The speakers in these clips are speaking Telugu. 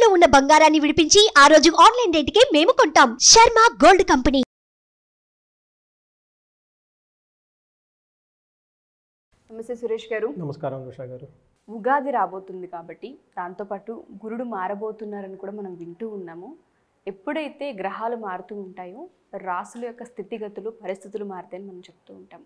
తాకట్టులో ఉన్న బంగారాన్ని విడిపించి ఆ రోజు ఆన్లైన్ రేటుకే మేము కొంటాం శర్మ గోల్డ్ కంపెనీ నమస్తే సురేష్ గారు నమస్కారం ఉషా గారు ఉగాది రాబోతుంది కాబట్టి దాంతోపాటు గురుడు మారబోతున్నారని కూడా మనం వింటూ ఉన్నాము ఎప్పుడైతే గ్రహాలు మారుతూ ఉంటాయో రాసుల యొక్క స్థితిగతులు పరిస్థితులు మారుతాయని మనం చెప్తూ ఉంటాం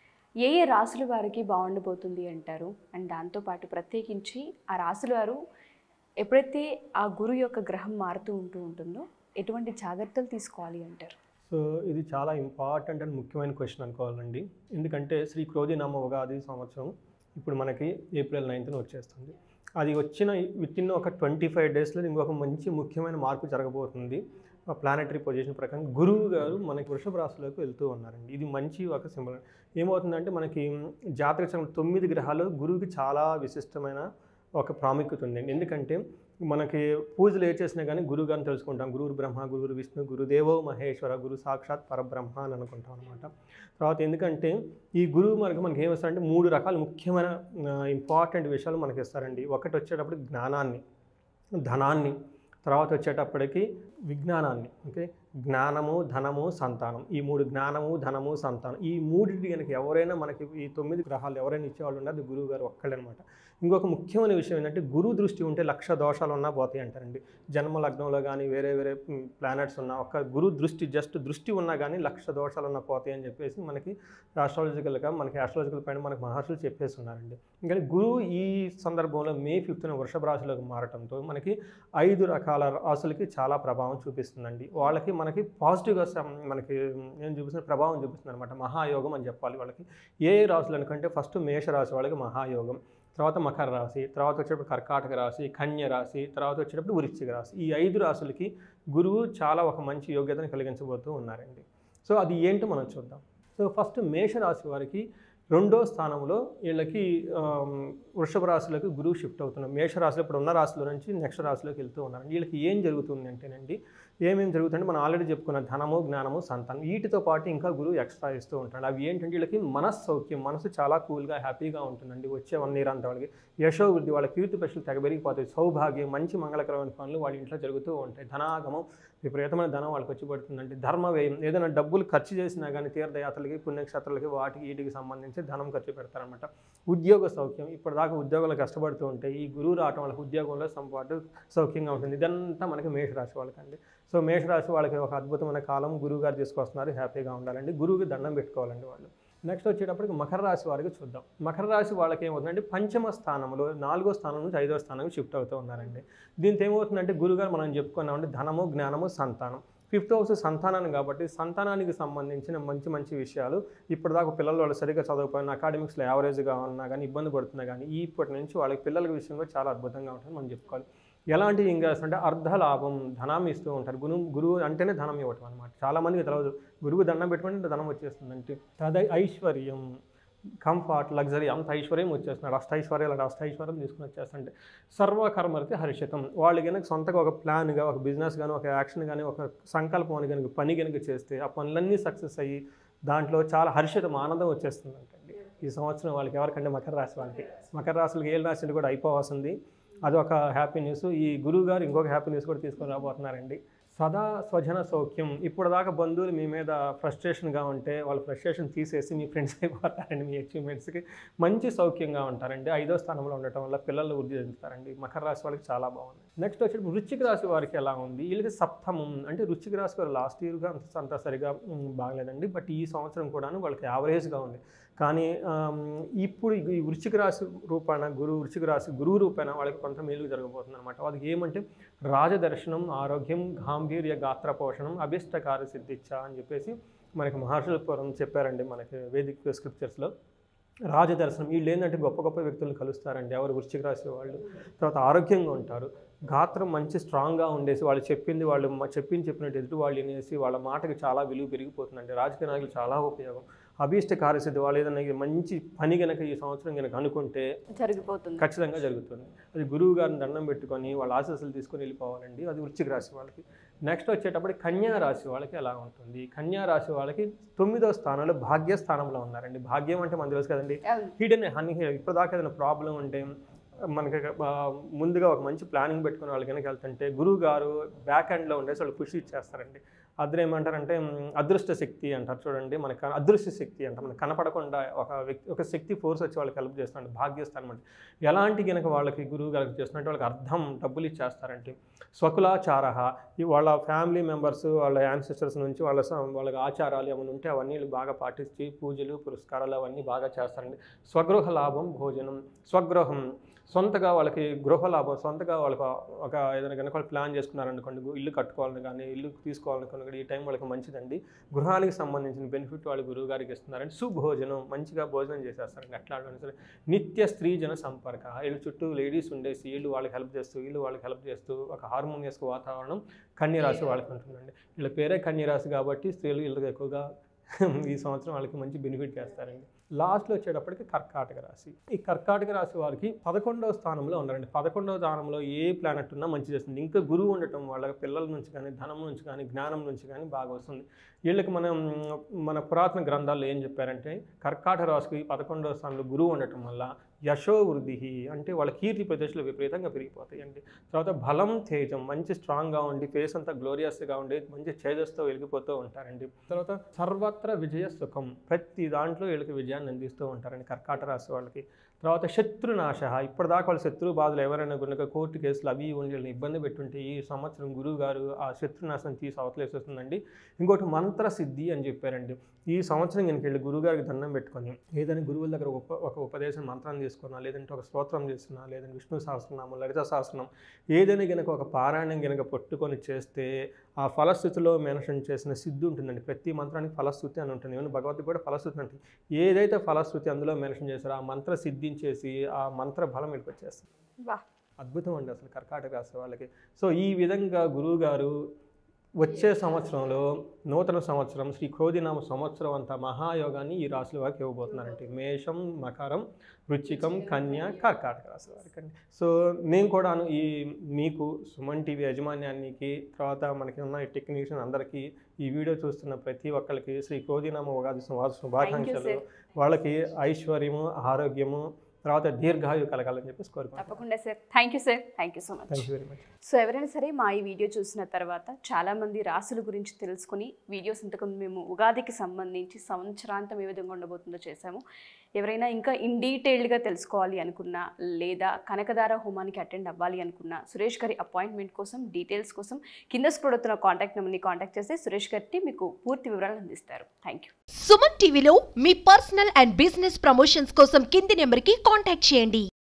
ఏ ఏ రాసుల వారికి బాగుండబోతుంది అంటారు అండ్ దాంతోపాటు ప్రత్యేకించి ఆ రాసుల వారు ఎప్పుడైతే ఆ గురు యొక్క గ్రహం మారుతూ ఉంటూ ఉంటుందో ఎటువంటి జాగ్రత్తలు తీసుకోవాలి అంటారు సో ఇది చాలా ఇంపార్టెంట్ అండ్ ముఖ్యమైన క్వశ్చన్ అనుకోవాలండి ఎందుకంటే శ్రీ క్రోధినామ ఉగాది సంవత్సరం ఇప్పుడు మనకి ఏప్రిల్ నైన్త్న వచ్చేస్తుంది అది వచ్చిన విత్ ఇన్ ఒక ట్వంటీ ఫైవ్ డేస్లో ఇంకొక మంచి ముఖ్యమైన మార్పు జరగబోతుంది ప్లానటరీ పొజిషన్ ప్రకారం గురువు గారు మనకి వృషభ రాశిలోకి వెళ్తూ ఉన్నారండి ఇది మంచి ఒక సింబల్ ఏమవుతుందంటే మనకి జాతక చక్రం తొమ్మిది గ్రహాలు గురువుకి చాలా విశిష్టమైన ఒక ప్రాముఖ్యత ఉందండి ఎందుకంటే మనకి పూజలు ఏ చేసినా కానీ గురువు గారిని తెలుసుకుంటాం గురువు బ్రహ్మ గురువు విష్ణు గురుదేవో మహేశ్వర గురు సాక్షాత్ పరబ్రహ్మ అని అనుకుంటాం అనమాట తర్వాత ఎందుకంటే ఈ గురువు మనకి మనకి ఏమిస్తారంటే మూడు రకాల ముఖ్యమైన ఇంపార్టెంట్ విషయాలు మనకి ఇస్తారండి ఒకటి వచ్చేటప్పుడు జ్ఞానాన్ని ధనాన్ని తర్వాత వచ్చేటప్పటికి విజ్ఞానాన్ని ఓకే జ్ఞానము ధనము సంతానం ఈ మూడు జ్ఞానము ధనము సంతానం ఈ మూడింటి కనుక ఎవరైనా మనకి ఈ తొమ్మిది గ్రహాలు ఎవరైనా ఇచ్చేవాళ్ళు ఉన్నారు అది గురువు గారు ఒక్కళ్ళే అనమాట ఇంకొక ముఖ్యమైన విషయం ఏంటంటే గురువు దృష్టి ఉంటే లక్ష దోషాలు ఉన్నా పోతాయి అంటారండి జన్మ లగ్నంలో కానీ వేరే వేరే ప్లానెట్స్ ఉన్నా ఒక గురు దృష్టి జస్ట్ దృష్టి ఉన్నా కానీ లక్ష దోషాలు ఉన్నా పోతాయి అని చెప్పేసి మనకి ఆస్ట్రాలజికల్గా మనకి ఆస్ట్రాలజికల్ పైన మనకి మహర్షులు చెప్పేసి ఉన్నారండి ఇంకా గురువు ఈ సందర్భంలో మే ఫిఫ్త్న వృషభ రాశిలోకి మారటంతో మనకి ఐదు రకాల రాసులకి చాలా ప్రభావం చూపిస్తుందండి వాళ్ళకి మనకి పాజిటివ్గా సం- మనకి నేను చూపిస్తున్న ప్రభావం చూపిస్తుంది అనమాట మహాయోగం అని చెప్పాలి వాళ్ళకి ఏ ఏ రాసులు అనుకంటే ఫస్ట్ మేషరాశి వాళ్ళకి మహాయోగం తర్వాత మకర రాశి తర్వాత వచ్చేటప్పుడు కర్కాటక రాశి కన్య రాశి తర్వాత వచ్చేటప్పుడు వృశ్చిక రాశి ఈ ఐదు రాశులకి గురువు చాలా ఒక మంచి యోగ్యతను కలిగించబోతూ ఉన్నారండి సో అది ఏంటో మనం చూద్దాం సో ఫస్ట్ మేషరాశి వారికి రెండో స్థానంలో వీళ్ళకి ఆమ్, వృషభ రాశులకు గురువు షిఫ్ట్ అవుతున్నారు మేషరాశిలో ఇప్పుడు ఉన్న రాశిలో నుంచి నెక్స్ట్ రాశిలోకి వెళ్తూ ఉన్నారు వీళ్ళకి ఏం జరుగుతుంది అంటేనండి ఏమేమి జరుగుతుందంటే మనం ఆల్రెడీ చెప్పుకున్న ధనము జ్ఞానము సంతానం వీటితో పాటు ఇంకా గురువు ఎక్స్ట్రా ఇస్తూ ఉంటాడు అవి ఏంటంటే వీళ్ళకి మనస్సౌఖ్యం మనసు చాలా కూల్గా హ్యాపీగా ఉంటుందండి వచ్చే వన్ ఇయర్ అంతా వాళ్ళకి యశోవృద్ధి వాళ్ళ కీర్తి ప్రశ్నలు తెగ పెరిగిపోతాయి సౌభాగ్యం మంచి మంగళకరమైన పనులు వాళ్ళ ఇంట్లో జరుగుతూ ఉంటాయి ధనాగమం విపరీతమైన ధనం వాళ్ళకి వచ్చి పడుతుందండి ధర్మ వ్యయం ఏదైనా డబ్బులు ఖర్చు చేసినా కానీ తీర్థయాత్రలకి పుణ్యక్షేత్రాలకి వాటికి వీటికి సంబంధించి ధనం ఖర్చు పెడతారనమాట ఉద్యోగ సౌఖ్యం ఇప్పటిదాకా ఉద్యోగాలు కష్టపడుతూ ఉంటాయి ఈ గురువు రావటం వాళ్ళకి ఉద్యోగంలో సంపాటు సౌఖ్యంగా ఉంటుంది ఇదంతా మనకి మేషరాశి వాళ్ళకండి సో మేషరాశి వాళ్ళకి ఒక అద్భుతమైన కాలం గురువు గారు తీసుకొస్తున్నారు హ్యాపీగా ఉండాలండి గురువుకి దండం పెట్టుకోవాలండి వాళ్ళు నెక్స్ట్ వచ్చేటప్పటికి మకర రాశి వారికి చూద్దాం మకర రాశి వాళ్ళకి ఏమవుతుందంటే పంచమ స్థానంలో నాలుగో స్థానం నుంచి ఐదో స్థానం షిఫ్ట్ అవుతూ ఉన్నారండి దీంతో ఏమవుతుందంటే గురుగారు మనం చెప్పుకున్నామంటే ధనము జ్ఞానము సంతానం ఫిఫ్త్ హౌస్ సంతానాన్ని కాబట్టి సంతానానికి సంబంధించిన మంచి మంచి విషయాలు ఇప్పటిదాకా పిల్లలు వాళ్ళు సరిగ్గా చదవకపోయినా అకాడమిక్స్లో యావరేజ్గా ఉన్నా కానీ ఇబ్బంది పడుతున్నా కానీ ఇప్పటి నుంచి వాళ్ళకి పిల్లల విషయంలో చాలా అద్భుతంగా ఉంటుంది మనం చెప్పుకోవాలి ఎలాంటి ఇంకా అంటే అర్ధ లాభం ధనం ఇస్తూ ఉంటారు గురువు గురువు అంటేనే ధనం ఇవ్వటం అనమాట చాలామందికి తెలియదు గురువు దండం పెట్టుకుంటే ధనం వచ్చేస్తుంది అంటే అదే ఐశ్వర్యం కంఫర్ట్ లగ్జరీ అంత ఐశ్వర్యం వచ్చేస్తున్నారు అష్టైశ్వర్యాలు అష్టైశ్వర్యం తీసుకుని వచ్చేస్తుంటే సర్వకర్మలకి హర్షితం వాళ్ళు కనుక సొంతగా ఒక ప్లాన్గా ఒక బిజినెస్ కానీ ఒక యాక్షన్ కానీ ఒక సంకల్పం అని కనుక పని కనుక చేస్తే ఆ పనులన్నీ సక్సెస్ అయ్యి దాంట్లో చాలా హర్షితం ఆనందం వచ్చేస్తుంది అంటండి ఈ సంవత్సరం వాళ్ళకి ఎవరికంటే మకర రాశి వాళ్ళకి మకర రాశులకి ఏళ్ళ రాశులు కూడా అయిపోవాల్సింది అదొక హ్యాపీ న్యూస్ ఈ గురువు గారు ఇంకొక హ్యాపీ న్యూస్ కూడా తీసుకొని రాబోతున్నారండి సదా స్వజన సౌఖ్యం ఇప్పుడు దాకా బంధువులు మీ మీద ఫ్రస్ట్రేషన్గా ఉంటే వాళ్ళ ఫ్రస్ట్రేషన్ తీసేసి మీ ఫ్రెండ్స్ అయిపోతారండి మీ అచీవ్మెంట్స్కి మంచి సౌఖ్యంగా ఉంటారండి ఐదో స్థానంలో ఉండటం వల్ల పిల్లలు వృద్ధి చెందుతారండి మకర రాశి వాళ్ళకి చాలా బాగుంది నెక్స్ట్ వచ్చి వృశ్చిక రాశి వారికి ఎలా ఉంది వీళ్ళకి సప్తమం అంటే వృశ్చిక రాశి వారు లాస్ట్ ఇయర్గా అంత అంత సరిగా ఉమ్, బాగలేదండి బట్ ఈ సంవత్సరం కూడాను వాళ్ళకి యావరేజ్గా ఉంది కానీ ఆమ్, ఇప్పుడు ఈ వృశ్చిక రాశి రూపాన గురువు వృశ్చిక రాశి గురువు రూపాన వాళ్ళకి కొంత మేలు జరగబోతుంది అనమాట వాళ్ళకి ఏమంటే రాజదర్శనం ఆరోగ్యం గాంభీర్య గాత్ర పోషణం అభిష్టకార సిద్ధిచ్చ అని చెప్పేసి మనకి మహర్షుల పూర్వం చెప్పారండి మనకి వేదిక స్క్రిప్చర్స్లో రాజదర్శనం వీళ్ళు ఏంటంటే గొప్ప గొప్ప వ్యక్తులను కలుస్తారండి ఎవరు వృశ్చిక రాశి వాళ్ళు తర్వాత ఆరోగ్యంగా ఉంటారు గాత్రం మంచి స్ట్రాంగ్గా ఉండేసి వాళ్ళు చెప్పింది వాళ్ళు మ- చెప్పింది చెప్పినట్టు ఎదుటి వాళ్ళు వినేసి వాళ్ళ మాటకి చాలా విలువ పెరిగిపోతుందండి రాజకీయ నాయకులు చాలా ఉపయోగం అభీష్ట కార్యసిద్ధి వాళ్ళు ఏదైనా మంచి పని కనుక ఈ సంవత్సరం కనుక అనుకుంటే జరిగిపోతుంది ఖచ్చితంగా జరుగుతుంది అది గురువు గారిని దండం పెట్టుకొని వాళ్ళ ఆశీస్సులు తీసుకొని వెళ్ళిపోవాలండి అది వృశ్చిక రాశి వాళ్ళకి నెక్స్ట్ వచ్చేటప్పుడు కన్యా రాశి వాళ్ళకి ఎలా ఉంటుంది కన్యా రాశి వాళ్ళకి తొమ్మిదో స్థానంలో భాగ్య స్థానంలో ఉన్నారండి భాగ్యం అంటే మన తెలుసు కదండి అవును. హిడెన్ హనీ ఇప్పటిదాకా ఏదైనా ప్రాబ్లం ఉంటే మనకి ఆ, ముందుగా ఒక మంచి ప్లానింగ్ పెట్టుకుని వాళ్ళు కనుక వెళ్తుంటే గురువు గారు బ్యాక్ ఎండ్లో ఉండేసి వాళ్ళు కృషి ఇచ్చేస్తారండి అద్దరు ఏమంటారంటే మ్, అదృష్ట శక్తి అంటారు చూడండి మనకి అదృశ్య శక్తి అంటారు మనకి కనపడకుండా ఒక వ్యక్తి ఒక శక్తి ఫోర్స్ వచ్చి వాళ్ళకి హెల్ప్ చేస్తాడు భాగ్యస్థానం అంటే ఎలాంటి కనుక వాళ్ళకి గురువు గారికి చేస్తున్నట్టు వాళ్ళకి అర్థం డబ్బులు ఇచ్చేస్తారంటే స్వకులాచార ఈ వాళ్ళ ఫ్యామిలీ మెంబర్స్ వాళ్ళ యాన్సిస్టర్స్ నుంచి వాళ్ళ స- వాళ్ళకి ఆచారాలు ఏమైనా ఉంటే అవన్నీ వీళ్ళు బాగా పాటించి పూజలు పురస్కారాలు అవన్నీ బాగా చేస్తారండి స్వగృహ లాభం భోజనం స్వగృహం సొంతగా వాళ్ళకి గృహ లాభం సొంతగా వాళ్ళకి ఒక ఏదైనా కనుక వాళ్ళు ప్లాన్ చేసుకున్నారనుకోండి గు- ఇల్లు కట్టుకోవాలని కానీ ఇల్లు తీసుకోవాలనుకోండి కూడా ఈ టైం వాళ్ళకి మంచిదండి గృహానికి సంబంధించిన బెనిఫిట్ వాళ్ళు గురువు గారికి ఇస్తున్నారండి సుభోజనం మంచిగా భోజనం చేసేస్తారండి అట్లా అయినా సరే నిత్య స్త్రీ జన సంపర్క వీళ్ళు చుట్టూ లేడీస్ ఉండేసి వీళ్ళు వాళ్ళకి హెల్ప్ చేస్తూ వీళ్ళు వాళ్ళకి హెల్ప్ చేస్తూ ఒక హార్మోనియస్ వాతావరణం కన్యరాశి వాళ్ళకి ఉంటుందండి వీళ్ళ పేరే కన్యరాశి కాబట్టి స్త్రీలు వీళ్ళకి ఎక్కువగా ఈ సంవత్సరం వాళ్ళకి మంచి బెనిఫిట్ చేస్తారండి లాస్ట్లో వచ్చేటప్పటికి కర్కాటక రాశి ఈ కర్కాటక రాశి వారికి పదకొండవ స్థానంలో ఉన్నారండి పదకొండవ స్థానంలో ఏ ప్లానెట్ ఉన్నా మంచి చేస్తుంది ఇంకా గురువు ఉండటం వాళ్ళ పిల్లల నుంచి కానీ ధనం నుంచి కానీ జ్ఞానం నుంచి కానీ బాగా వస్తుంది వీళ్ళకి మనం మన పురాతన గ్రంథాల్లో ఏం చెప్పారంటే కర్కాటక రాశికి పదకొండవ స్థానంలో గురువు ఉండటం వల్ల యశో వృద్ధి అంటే వాళ్ళ కీర్తి ప్రదేశాలు విపరీతంగా పెరిగిపోతాయి అండి తర్వాత బలం తేజం మంచి స్ట్రాంగ్గా ఉండి ఫేస్ అంతా గ్లోరియస్గా ఉండి మంచి చేజస్తో వెలిగిపోతూ ఉంటారండి తర్వాత సర్వత్ర విజయ సుఖం ప్రతి దాంట్లో వీళ్ళకి విజయాన్ని అందిస్తూ ఉంటారండి కర్కాట రాశి వాళ్ళకి తర్వాత శత్రునాశ ఇప్పటిదాకా వాళ్ళ శత్రు బాధలు ఎవరైనా కనుక కోర్టు కేసులు అవి ఉండి వీళ్ళని ఇబ్బంది పెట్టుంటే ఈ సంవత్సరం గురువు గారు ఆ శత్రునాశనం తీసి అవతలేసేస్తుందండి ఇంకోటి మంత్ర సిద్ధి అని చెప్పారండి ఈ సంవత్సరం కనుక వెళ్ళి గురువు గారికి దండం పెట్టుకొని ఏదైనా గురువుల దగ్గర ఒక ఉప- ఒక ఉపదేశం మంత్రం తీసుకున్నా లేదంటే ఒక స్తోత్రం చేస్తున్నా లేదంటే విష్ణు సహస్రనామం లలిత సహస్రనామం ఏదైనా కనుక ఒక పారాయణం కనుక పట్టుకొని చేస్తే ఆ ఫలస్థితిలో మెన్షన్ చేసిన సిద్ధి ఉంటుందండి ప్రతి మంత్రానికి ఫలశ్రుతి అని ఉంటుంది ఏమైనా భగవద్గీత కూడా ఫలశ్రుతి ఉంటుంది ఏదైతే ఫలశ్రుతి అందులో మెన్షన్ చేశారో ఆ మంత్ర సిద్ధించేసి ఆ మంత్ర బలం ఇక్కడికి వచ్చేస్తుంది వా అద్భుతం అండి అసలు కర్కాటక రాశి వాళ్ళకి సో ఈ విధంగా గురువు గారు వచ్చే సంవత్సరంలో నూతన సంవత్సరం శ్రీ క్రోధినామ సంవత్సరం అంతా మహాయోగాన్ని ఈ రాశుల వారికి ఇవ్వబోతున్నారంటే మేషం మకరం వృచ్చికం కన్య కర్కాటక రాశి వారికి అండి సో నేను కూడా ఈ మీకు సుమన్ టీవీ యాజమాన్యానికి తర్వాత మనకి ఉన్న టెక్నీషియన్ అందరికీ ఈ వీడియో చూస్తున్న ప్రతి ఒక్కరికి శ్రీ క్రోధినామ ఉగాది శుభా- శుభాకాంక్షలు sir. వాళ్ళకి ఐశ్వర్యము ఆరోగ్యము తర్వాత దీర్ఘాయు కలగాలని చెప్పేసి కోరుకుంటున్నాను తప్పకుండా sir thank you sir thank you so much thank you very much so ఎవరైనా సరే మా ఈ వీడియో చూసిన తర్వాత చాలామంది రాసుల గురించి తెలుసుకుని వీడియోస్ ఇంతకుముందు మేము ఉగాదికి సంబంధించి సంవత్సరాంతం ఏ విధంగా ఉండబోతుందో చేశాము ఎవరైనా ఇంకా ఇన్ డీటెయిల్డ్గా తెలుసుకోవాలి అనుకున్నా లేదా కనకదార హోమానికి అటెండ్ అవ్వాలి అనుకున్నా సురేష్ గారి అపాయింట్మెంట్ కోసం డీటెయిల్స్ కోసం కింద స్క్రోల్ అవుతున్న కాంటాక్ట్ నెంబర్ని కాంటాక్ట్ చేస్తే సురేష్ గారికి మీకు పూర్తి వివరాలు అందిస్తారు థ్యాంక్ యూ సుమన్ టీవీలో మీ పర్సనల్ అండ్ బిజినెస్ ప్రమోషన్స్ కోసం కింది నెంబర్కి కాంటాక్ట్ చేయండి